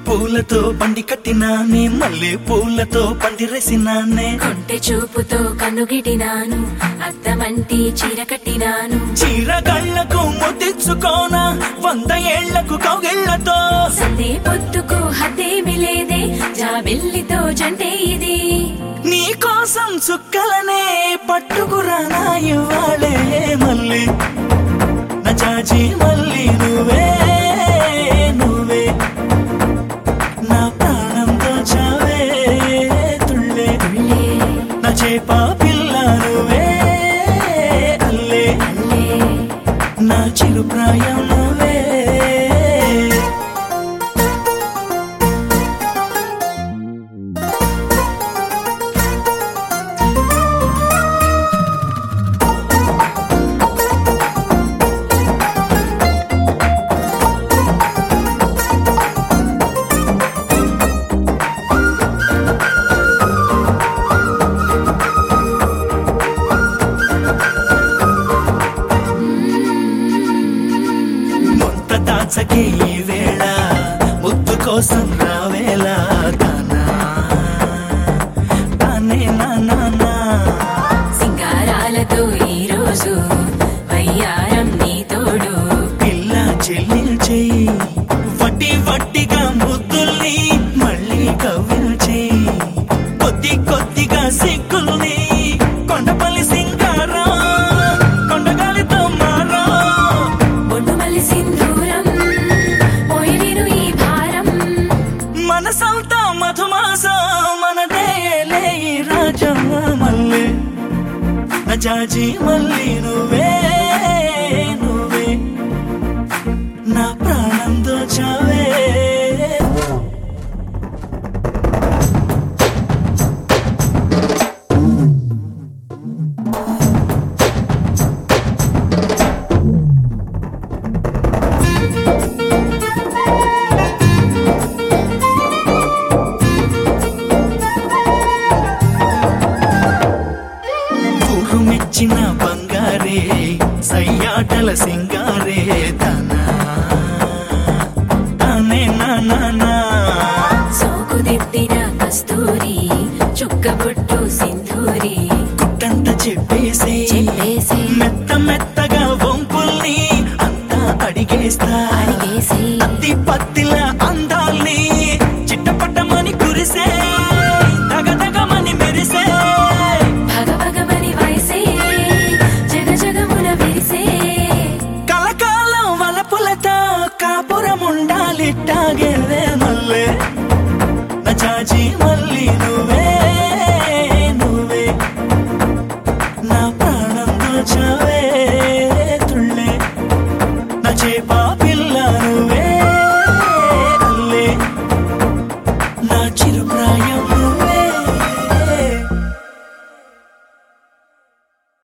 పూలతో బండి కట్టినానే మల్లె పూలతో పందిరేసినానే కొంటె చూపుతో కన్నుగిటినాను అద్దమంటి చీర కట్టినాను చీర కళ్ళకు ముద్దిచ్చుకోన వంద ఏళ్లకు కౌగిళ్లతో సందే పొద్దుకు హద్దేమి లేదే జాబిల్లితో జంటే ఇది నీ కోసం చుక్కలనే పట్టుకురానా ఇవ్వాలే మళ్ళీ నా చాచి మళ్ళీ నువ్వే నువ్వే నా ప్రాణంతో చావే తుళ్ళే తుళ్ళే నా చేప పిల్ల నువ్వే అల్లే అల్లే నా చిరు ప్రాయం నువ్వే ముంత దాచకే ఈ వేళ ముద్దు కోసం రావేళ తానా తానే నా నా నా సింగారాలతో ఈ రోజు వయ్యారం నీ తోడు పిల్ల చెల్లించి వడ్డీ వడ్డీగా ముద్దుల్ని మళ్ళీ కవ్విల్చి కొద్ది కొద్దిగా సిగ్గుల్ని కొండపల్లి సింగారా కొండగాలితో మారా బొడ్డు మల్లి సింధూరం పోయిను ఈ భారం మనసంతా మధుమాసం మనదేలే ఈ రాజం మళ్ళీ నజాజీ మళ్ళీ నువ్వే నువ్వే నా ప్రాణంతో చావే ఊరు మెచ్చిన బంగారే సయ్యాటల సింగారే తనా తానే నా నా నా సోకు దిద్దిన కస్తూరి చుక్క బొట్టు సింధూరి గుట్టంత చెప్పేసే చెప్పేసి మెత్త మెత్తగా వంపుల్ని అంతా అడిగేస్తా అడిగేసి అత్తి పత్తిల అందాల్ని చిట్టపట్టమని కురిసే దగదగమని మెరిసే భగభగమని వయసే జగ జగమున విరిసే కలకాలం వలపులతో కాపురం ఉండాలిట్టాగేవే మల్లే నచాచి మళ్ళీ నువ్వే నువ్వే నా ప్రాణంతో చావే తుళ్ళే నా చేప పిల్ల